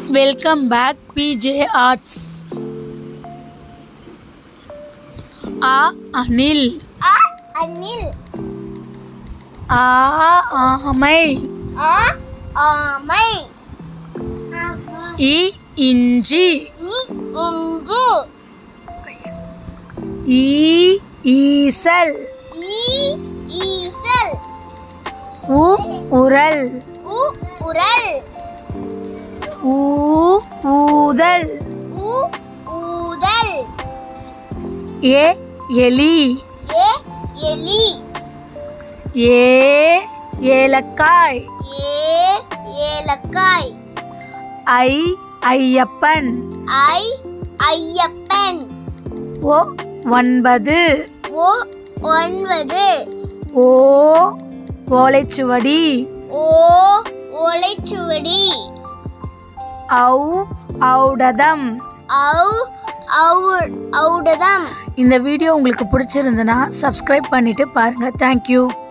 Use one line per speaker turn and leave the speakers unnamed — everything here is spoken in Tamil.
வெல்கம் பேக் பிஜே ஆர்ட்ஸ் ஆ அனில்
அ அணில்
ஆ ஆமை
ஆ ஆமை
இ இஞ்சி
இ இன்று
ஈ ஈசல்
ஈ ஈசல்
உ உரல்
உ உரல்
ஊ ஊதல்
உ ஊதல்
ஏ எலி
ஏ எலி
ஏ ஏலக்காய்
ஏ ஏலக்காய்
ஐ ஐயப்பன்
ஐ ஐயப்பன்
ஓ ஒன்பது
ஓ ஒன்பது
ஓ ஓலைச்சுவடி
ஓ ஓலைச்சுவடி
ஔ ஔடதம்
ஔ ஔ ஔடதம்
இந்த வீடியோ உங்களுக்கு பிடிச்சிருந்துன்னா சப்ஸ்கிரைப் பண்ணிட்டு பாருங்க தேங்க்யூ